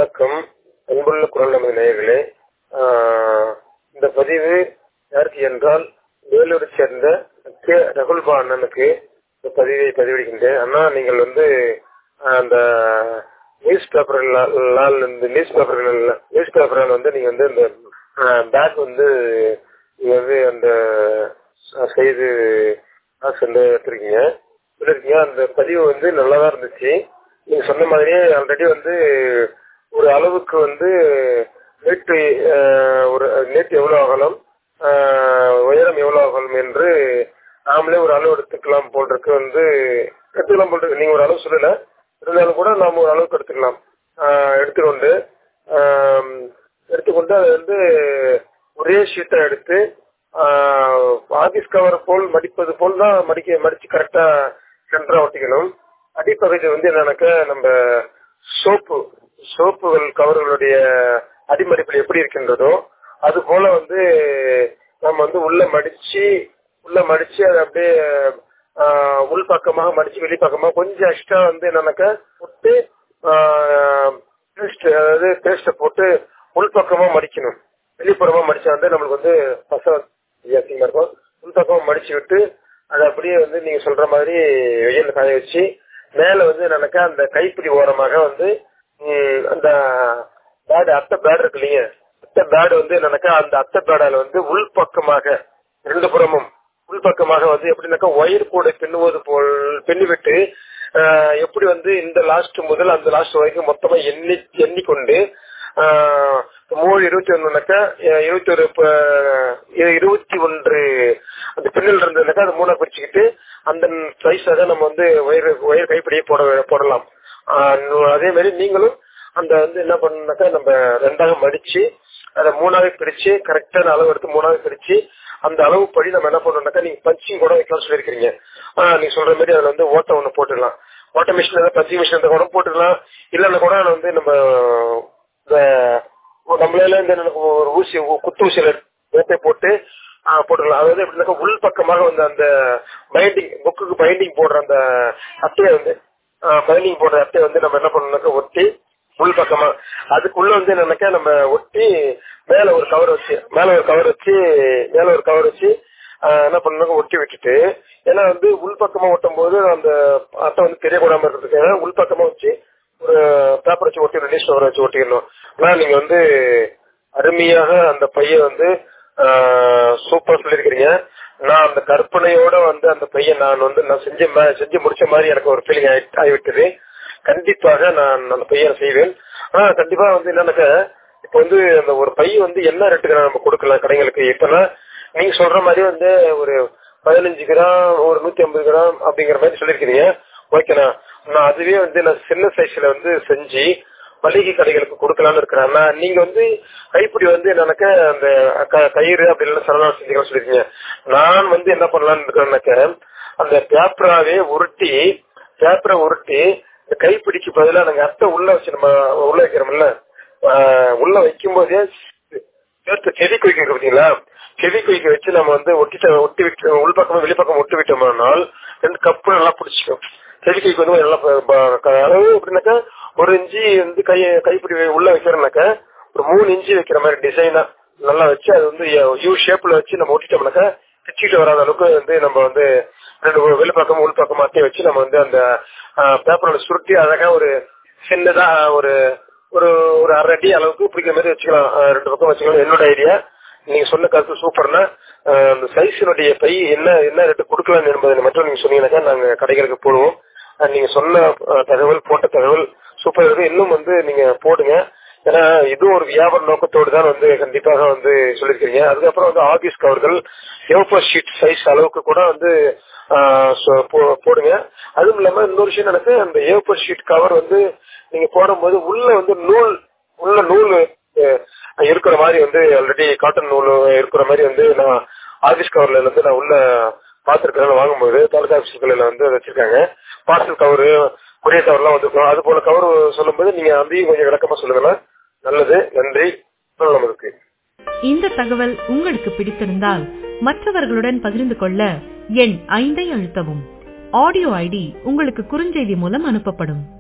வணக்கம் அன்புள்ள குரல் நமது நேயர்களே ஆஹ் இந்த பதிவு யாருக்கு என்றால் வேலூரை சேர்ந்த கே ரகுல்பா அண்ணனுக்கு இந்த பதிவை பதிவிடுகின்றேன் அண்ணா நீங்கள் வந்து ஆஹ் அந்த நியூஸ் பேப்பர்களால் இந்த நியூஸ் பேப்பர்கள் நியூஸ் பேப்பரால் வந்து நீங்க வந்து இந்த பேக் வந்து நீங்க வந்து அந்த செய்து காசு வந்து எடுத்திருக்கீங்க எடுத்திருக்கீங்க அந்த பதிவு வந்து நல்லா தான் இருந்துச்சு நீங்க சொன்ன மாதிரியே ஆல்ரெடி வந்து ஒரு அளவுக்கு வந்து நேற்று ஒரு நேற்று எவ்வளவு அகலம் உயரம் எவ்வளவு அகலம் என்று நாமளே ஒரு அளவு எடுத்துக்கலாம் போன்றிருக்கு வந்து எடுத்துக்கலாம் போன்றிருக்கு நீங்க ஒரு அளவு சொல்லல இருந்தாலும் கூட நாம ஒரு அளவுக்கு எடுத்துக்கலாம் எடுத்துக்கொண்டு எடுத்துக்கொண்டு அதை வந்து ஒரே ஷீட்டை எடுத்து ஆபீஸ் கவர் போல் மடிப்பது போல் தான் மடிக்க மடிச்சு கரெக்டா சென்டரா ஒட்டிக்கணும் அடிப்பகுதி வந்து என்னன்னாக்க நம்ம சோப்பு சோப்புகள் கவர்களுடைய அடிமடிப்பில் எப்படி இருக்கின்றதோ அது போல வந்து நம்ம வந்து உள்ள மடிச்சு உள்ள மடிச்சு அதை அப்படியே உள் பக்கமாக மடிச்சு வெளிப்பக்கமாக கொஞ்சம் எக்ஸ்ட்ரா வந்து என்னன்னாக்க போட்டு பேஸ்ட் அதாவது பேஸ்ட்டை போட்டு உள் பக்கமா மடிக்கணும் வெளிப்புறமா மடிச்சா வந்து நம்மளுக்கு வந்து பசங்க வித்தியாசமா இருக்கும் உள் பக்கமா மடிச்சு விட்டு அதை அப்படியே வந்து நீங்க சொல்ற மாதிரி வெயில் காய வச்சு மேல வந்து என்னன்னாக்கா அந்த கைப்பிடி ஓரமாக வந்து அந்த பேடு அத்தை பேடு இருக்கு இல்லைங்க அத்தை பேடு வந்து என்னன்னாக்கா அந்த அத்தை பேடால வந்து உள் பக்கமாக ரெண்டு புறமும் உள் பக்கமாக வந்து எப்படின்னாக்கா ஒயர் கூட பின்னுவது போல் பின்னி விட்டு எப்படி வந்து இந்த லாஸ்ட் முதல் அந்த லாஸ்ட் வரைக்கும் மொத்தமா எண்ணி எண்ணிக்கொண்டு மூணு இருபத்தி ஒண்ணுனாக்கா இருபத்தி ஒரு இருபத்தி ஒன்று அந்த பின்னல் இருந்ததுனாக்கா அது மூணா பிரிச்சுக்கிட்டு அந்த சைஸாக நம்ம வந்து ஒயர் ஒயர் கைப்பிடியே போட போடலாம் அதே மாதிரி நீங்களும் அந்த வந்து என்ன பண்ணாக்கா நம்ம ரெண்டாக மடிச்சு அதை மூணாவே பிரிச்சு கரெக்டான அளவு எடுத்து மூணாவே பிரிச்சு அந்த அளவு படி நம்ம என்ன பண்ணோம்னாக்கா நீங்க பஞ்சிங் கூட வைக்கலாம் சொல்லியிருக்கீங்க நீங்க சொல்ற மாதிரி அதுல வந்து ஓட்ட ஒண்ணு போட்டுடலாம் ஓட்ட மிஷின் ஏதாவது பஞ்சிங் மிஷின் இருந்தா கூட போட்டுடலாம் இல்லைன்னா கூட வந்து நம்ம இந்த நம்மளால இந்த ஒரு ஊசி குத்து ஊசியில ஓட்டை போட்டு போட்டுக்கலாம் அதாவது எப்படின்னாக்கா உள் பக்கமாக வந்து அந்த பைண்டிங் புக்குக்கு பைண்டிங் போடுற அந்த அட்டையை வந்து பைண்டிங் போடுற அட்டையை வந்து நம்ம என்ன பண்ணணும்னாக்கா ஒட்டி உள் பக்கமா அதுக்குள்ள வந்து என்னன்னாக்கா நம்ம ஒட்டி மேல ஒரு கவர் வச்சு மேல ஒரு கவர் வச்சு மேல ஒரு கவர் வச்சு என்ன பண்ணாங்க ஒட்டி விட்டுட்டு ஏன்னா வந்து உள் பக்கமா ஒட்டும் போது அந்த அட்டை வந்து தெரியக்கூடாம இருக்கிறதுக்காக உள் பக்கமா வச்சு ஒரு பேப்பர் வச்சு ஒட்டி ரிலீஸ் கவர் வச்சு ஒட்டிக்கணும் ஆனா நீங்க வந்து அருமையாக அந்த பையன் வந்து சூப்பர் சொல்லியிருக்கிறீங்க நான் அந்த கற்பனையோட வந்து அந்த பையன் நான் வந்து நான் செஞ்ச செஞ்சு முடிச்ச மாதிரி எனக்கு ஒரு ஃபீலிங் ஆகிவிட்டது கண்டிப்பாக நான் அந்த பையனை செய்வேன் ஆனா கண்டிப்பா வந்து என்னன்னாக்க இப்ப வந்து அந்த ஒரு பை வந்து என்ன ரேட்டுக்கு நம்ம கொடுக்கலாம் கடைகளுக்கு இப்பெல்லாம் நீங்க சொல்ற மாதிரி வந்து ஒரு பதினஞ்சு கிராம் ஒரு நூத்தி ஐம்பது கிராம் அப்படிங்கிற மாதிரி சொல்லிருக்கீங்க ஓகேண்ணா நான் அதுவே வந்து நான் சின்ன சைஸ்ல வந்து செஞ்சு மளிகை கடைகளுக்கு கொடுக்கலாம்னு இருக்கிறேன் நான் நீங்க வந்து கைப்பிடி வந்து எனக்கு அந்த கயிறு அப்படி இல்லைன்னா சரணாலம் செஞ்சுக்கலாம் சொல்லிருக்கீங்க நான் வந்து என்ன பண்ணலாம்னு இருக்கிறேன்னாக்க அந்த பேப்பராவே உருட்டி பேப்பரை உருட்டி இந்த கைப்பிடிக்கு பதிலாக நாங்க அத்தை உள்ள வச்சு நம்ம உள்ள வைக்கிறோம்ல உள்ள வைக்கும் போதே சேர்த்து செடி குயிக்க பார்த்தீங்களா செடி குயிக்க வச்சு நம்ம வந்து ஒட்டிட்ட ஒட்டி விட்டு உள்பக்கமும் வெளிப்பக்கம் ஒட்டி விட்டோம்னால் ரெண்டு கப்பு நல்லா பிடிச்சிக்கும் செடி குயிக்கு வந்து நல்லா அளவு எப்படின்னாக்கா ஒரு இன்ச்சு வந்து கை கைப்பிடி உள்ள வைக்கிறோம்னாக்கா ஒரு மூணு இன்ச்சு வைக்கிற மாதிரி டிசைனா நல்லா வச்சு அது வந்து யூ ஷேப்ல வச்சு நம்ம ஒட்டிட்டோம்னாக்கா பிச்சுட்டு வராத அளவுக்கு வந்து நம்ம வந்து ரெண்டு வெளிப்பக்கம் உள்பக்கம் அட்டையை வச்சு நம்ம வந்து அந்த பேப்பரோட சுருட்டி அழகா ஒரு சின்னதா ஒரு ஒரு ஒரு அரை அடி அளவுக்கு பிடிக்கிற மாதிரி வச்சுக்கலாம் ரெண்டு பக்கம் வச்சுக்கலாம் என்னோட ஐடியா நீங்க சொன்ன கருத்து சூப்பர்னா அந்த சைஸினுடைய பை என்ன என்ன ரேட்டு கொடுக்கலாம் என்பதை மட்டும் நீங்க சொன்னீங்கன்னாக்கா நாங்க கடைகளுக்கு போடுவோம் நீங்க சொன்ன தகவல் போட்ட தகவல் சூப்பர் இருக்கு இன்னும் வந்து நீங்க போடுங்க ஏன்னா இதுவும் ஒரு வியாபார நோக்கத்தோடு தான் வந்து கண்டிப்பாக வந்து சொல்லியிருக்கீங்க அதுக்கப்புறம் வந்து ஆபீஸ் கவர்கள் ஏப்பர் ஷீட் சைஸ் அளவுக்கு கூட வந்து போடுங்க அதுவும் இல்லாம இன்னொரு விஷயம் எனக்கு அந்த ஏப்பர் ஷீட் கவர் வந்து நீங்க போடும்போது உள்ள வந்து நூல் உள்ள நூல் இருக்கிற மாதிரி வந்து ஆல்ரெடி காட்டன் நூல் இருக்கிற மாதிரி வந்து நான் ஆபீஸ் கவர்ல வந்து நான் உள்ள பாத்துருக்கேன் வாங்கும்போது தாலுகா ஆபீஸ்களில் வந்து வச்சிருக்காங்க பார்சல் கவரு கொரியர் கவர்லாம் வந்துருக்கோம் அது போல கவர் சொல்லும்போது நீங்க அதையும் கொஞ்சம் விளக்கமா சொல்லுங்களேன் நல்லது நன்றி நமக்கு இந்த தகவல் உங்களுக்கு பிடித்திருந்தால் மற்றவர்களுடன் பகிர்ந்து கொள்ள எண் ஐந்தை அழுத்தவும் ஆடியோ ஐடி உங்களுக்கு குறுஞ்செய்தி மூலம் அனுப்பப்படும்